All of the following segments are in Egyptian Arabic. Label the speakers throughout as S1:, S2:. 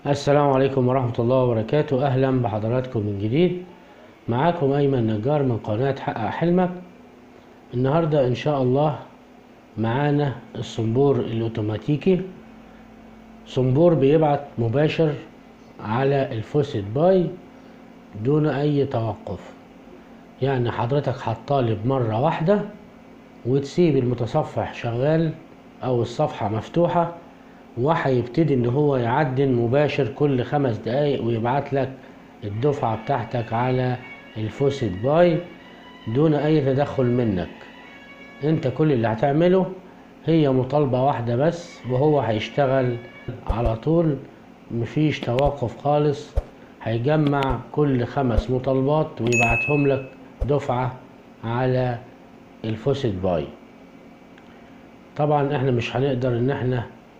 S1: السلام عليكم ورحمة الله وبركاته أهلا بحضراتكم من جديد معاكم أيمن نجار من قناة حقق حلمك النهاردة إن شاء الله معانا الصنبور الأوتوماتيكي صنبور بيبعت مباشر على الفوسيت باي دون أي توقف يعني حضرتك هتطالب مرة واحدة وتسيب المتصفح شغال أو الصفحة مفتوحة وهيبتدي ان هو يعدل مباشر كل خمس دقايق ويبعت لك الدفعة بتاعتك على الفوسيت باي دون اي تدخل منك انت كل اللي هتعمله هي مطالبة واحدة بس وهو هيشتغل على طول مفيش توقف خالص هيجمع كل خمس مطالبات ويبعتهم لك دفعة على الفوسيت باي طبعا احنا مش هنقدر ان احنا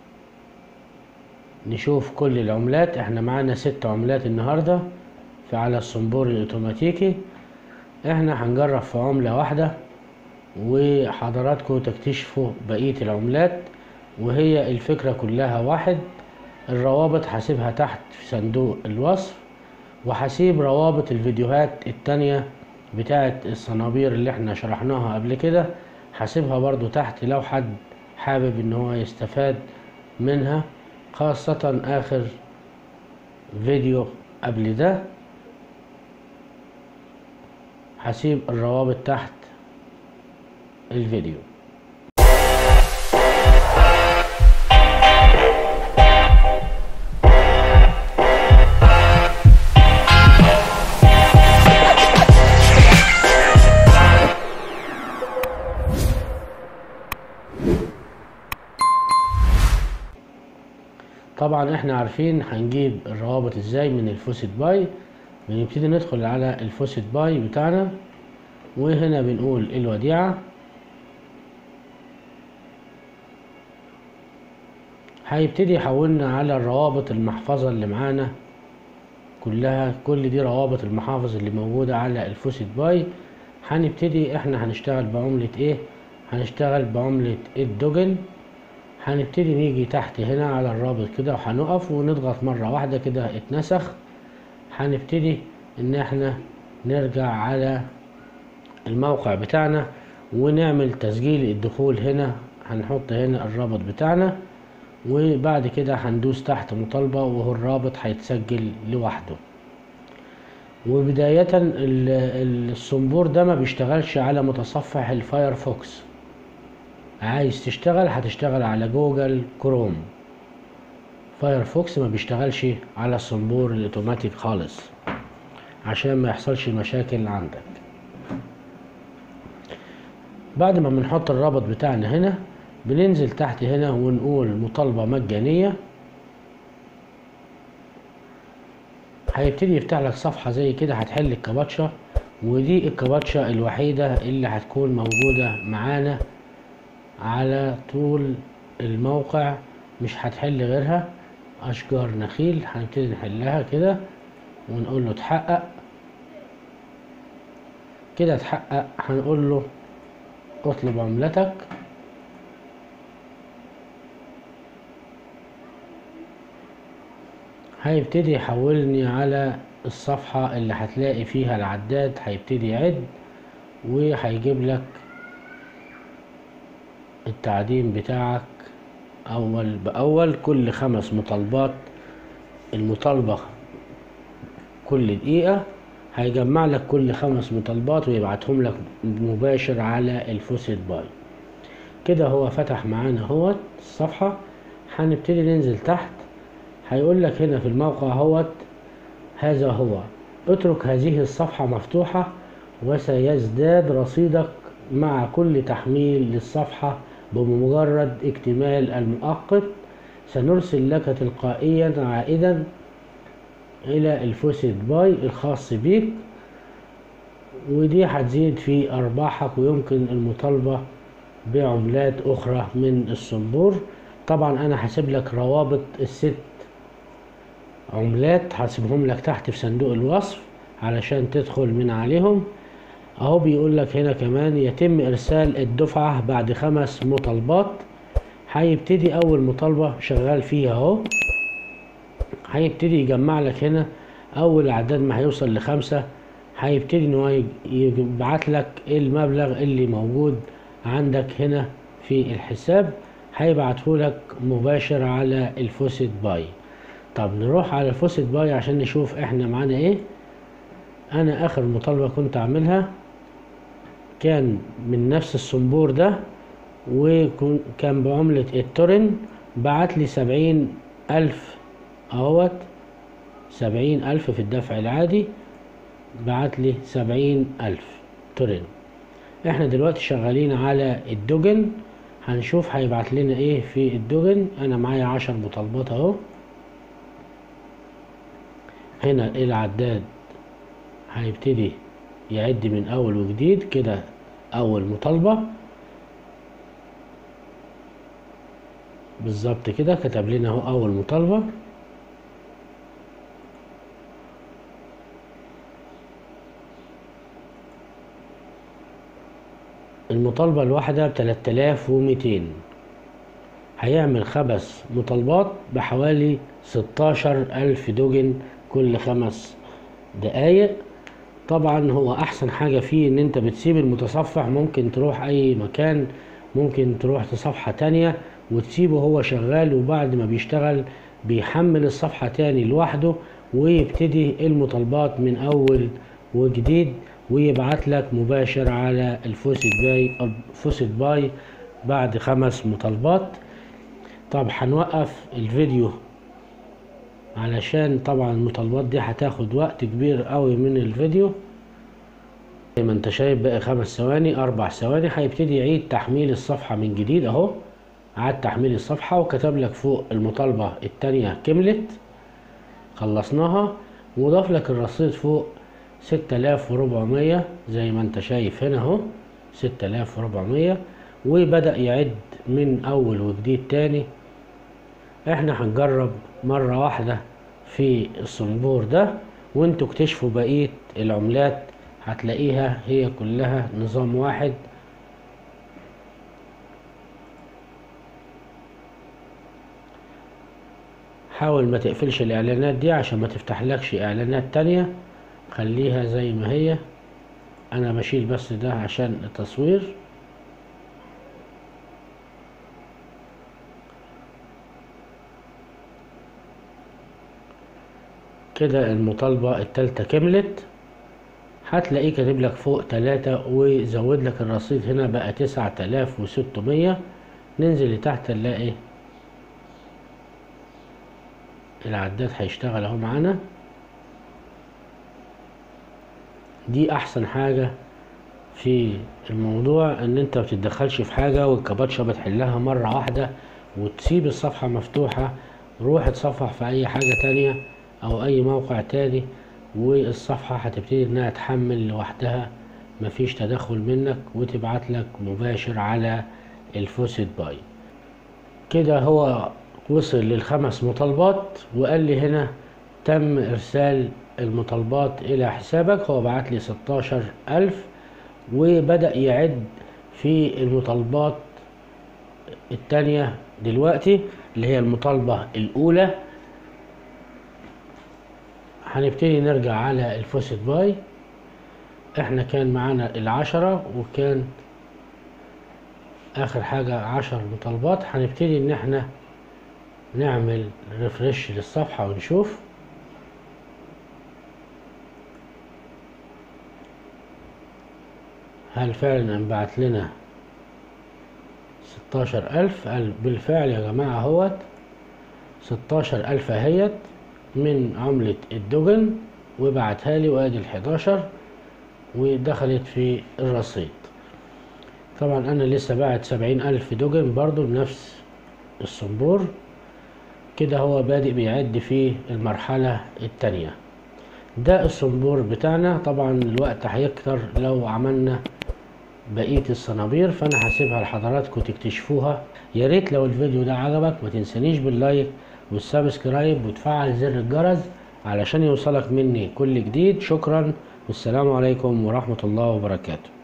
S1: نشوف كل العملات احنا معانا ست عملات النهاردة في على الصنبور الاوتوماتيكي احنا هنجرب في عملة واحدة وحضراتكم تكتشفوا بقية العملات وهي الفكرة كلها واحد الروابط هسيبها تحت في صندوق الوصف وهسيب روابط الفيديوهات التانية بتاعت الصنابير اللي احنا شرحناها قبل كده هسيبها برضو تحت لو حد حابب ان هو يستفاد منها خاصة آخر فيديو قبل ده هسيب الروابط تحت الفيديو طبعا احنا عارفين هنجيب الروابط ازاي من الفوسيت باي بنبتدي ندخل على الفوسيت باي بتاعنا وهنا بنقول الوديعة هيبتدي يحولنا على الروابط المحفظة اللي معانا كلها كل دي روابط المحافظ اللي موجودة على الفوسيت باي هنبتدي احنا هنشتغل بعملة ايه هنشتغل بعملة الدوجن هنبتدي نيجي تحت هنا على الرابط كده وهنقف ونضغط مرة واحدة كده اتنسخ هنبتدي ان احنا نرجع على الموقع بتاعنا ونعمل تسجيل الدخول هنا هنحط هنا الرابط بتاعنا وبعد كده هندوس تحت مطالبة وهو الرابط هيتسجل لوحده وبداية الصنبور ده ما بيشتغلش على متصفح الفايرفوكس عايز تشتغل هتشتغل على جوجل كروم فايرفوكس ما بيشتغلش على الصنبور الاوتوماتيك خالص عشان ما يحصلش مشاكل عندك بعد ما بنحط الرابط بتاعنا هنا بننزل تحت هنا ونقول مطالبة مجانية هيبتدي يفتح لك صفحة زي كده هتحل الكباتشة ودي الكباتشة الوحيدة اللي هتكون موجودة معانا على طول الموقع مش هتحل غيرها اشجار نخيل هنبتدي نحلها كده ونقول له تحقق كده تحقق هنقول له اطلب عملتك هيبتدي يحولني على الصفحة اللي هتلاقي فيها العداد هيبتدي يعد وهيجيب لك التعدين بتاعك اول باول كل خمس مطالبات المطالبة كل دقيقة هيجمع لك كل خمس مطالبات ويبعتهم لك مباشر على الفوسيت باي كده هو فتح معانا اهوت الصفحة هنبتدي ننزل تحت هيقول لك هنا في الموقع اهوت هذا هو اترك هذه الصفحة مفتوحة وسيزداد رصيدك مع كل تحميل للصفحة بمجرد اكتمال المؤقت سنرسل لك تلقائيا عائدا الى الفوسيت باي الخاص بيك ودي هتزيد في ارباحك ويمكن المطالبة بعملات اخرى من الصنبور طبعا انا هسيب لك روابط الست عملات هسيبهم لك تحت في صندوق الوصف علشان تدخل من عليهم اهو بيقول لك هنا كمان يتم ارسال الدفعة بعد خمس مطالبات هيبتدي اول مطالبة شغال فيها اهو هيبتدي يجمع لك هنا اول عداد ما هيوصل لخمسة هيبتدي ان هو يج- يبعت لك المبلغ اللي موجود عندك هنا في الحساب هيبعته لك مباشر على الفوسيت باي طب نروح على الفوسيت باي عشان نشوف احنا معانا ايه انا اخر مطالبة كنت اعملها كان من نفس الصنبور ده وكان بعملة التورن بعت لي سبعين ألف اهوت سبعين ألف في الدفع العادي بعت لي سبعين ألف تورن احنا دلوقتي شغالين على الدوجن هنشوف هيبعت لنا ايه في الدوجن انا معايا عشر مطالبات اهو هنا العداد هيبتدي يعد من اول وجديد كده اول مطالبة بالظبط كده كتب لنا اهو اول مطالبة المطالبة الواحدة بتلات آلاف وميتين هيعمل خمس مطالبات بحوالي ستاشر ألف دوجن كل خمس دقايق طبعا هو أحسن حاجة فيه إن أنت بتسيب المتصفح ممكن تروح أي مكان ممكن تروح صفحة تانية وتسيبه هو شغال وبعد ما بيشتغل بيحمل الصفحة تاني لوحده ويبتدي المطالبات من أول وجديد ويبعت لك مباشر على الفوسيت باي الفوسيت باي بعد خمس مطالبات طب هنوقف الفيديو علشان طبعا المطالبات دي هتاخد وقت كبير قوي من الفيديو زي ما انت شايف بقى خمس ثواني اربع ثواني هيبتدي يعيد تحميل الصفحة من جديد اهو عاد تحميل الصفحة وكتب لك فوق المطالبة التانية كملت خلصناها وضاف لك الرصيد فوق ستة آلاف وربعمية زي ما انت شايف هنا اهو ستة آلاف وربعمية وبدأ يعد من أول وجديد تاني احنا هنجرب مرة واحدة في الصنبور ده وانتوا اكتشفوا بقية العملات هتلاقيها هي كلها نظام واحد حاول ما تقفلش الاعلانات دي عشان ما تفتحلكش اعلانات تانية خليها زي ما هي انا بشيل بس ده عشان التصوير كده المطالبة التالتة كملت هتلاقيه كاتب لك فوق تلاتة وزود لك الرصيد هنا بقى تسعة آلاف وستمية ننزل لتحت نلاقي العداد هيشتغل اهو معانا دي احسن حاجة في الموضوع ان انت متتدخلش في حاجة والكباتشة بتحلها مرة واحدة وتسيب الصفحة مفتوحة روح اتصفح في اي حاجة تانية او اي موقع تاني والصفحة هتبتدي انها تحمل لوحدها مفيش تدخل منك وتبعت لك مباشر على الفوسيت باي كده هو وصل للخمس مطالبات وقال لي هنا تم ارسال المطالبات الى حسابك هو بعت لي ستاشر الف وبدأ يعد في المطالبات التانية دلوقتي اللي هي المطالبة الاولى هنبتدي نرجع على الفوسيت باي احنا كان معانا العشرة وكان اخر حاجة عشر مطالبات هنبتدي ان احنا نعمل ريفرش للصفحة ونشوف هل فعلا انبعت لنا ستاشر ألف قال بالفعل يا جماعة اهوت ستاشر ألف اهيت من عملة الدوجن وبعتها لي وادي الحداشر ودخلت في الرصيد طبعا انا لسه باعت سبعين الف دوجن برضو بنفس الصنبور كده هو بادئ بيعد في المرحلة التانية ده الصنبور بتاعنا طبعا الوقت هيكتر لو عملنا بقية الصنابير فانا هسيبها لحضراتكم تكتشفوها يا ريت لو الفيديو ده عجبك ما تنسانيش باللايك والسبسكرايب وتفعل زر الجرس علشان يوصلك مني كل جديد شكرا والسلام عليكم ورحمة الله وبركاته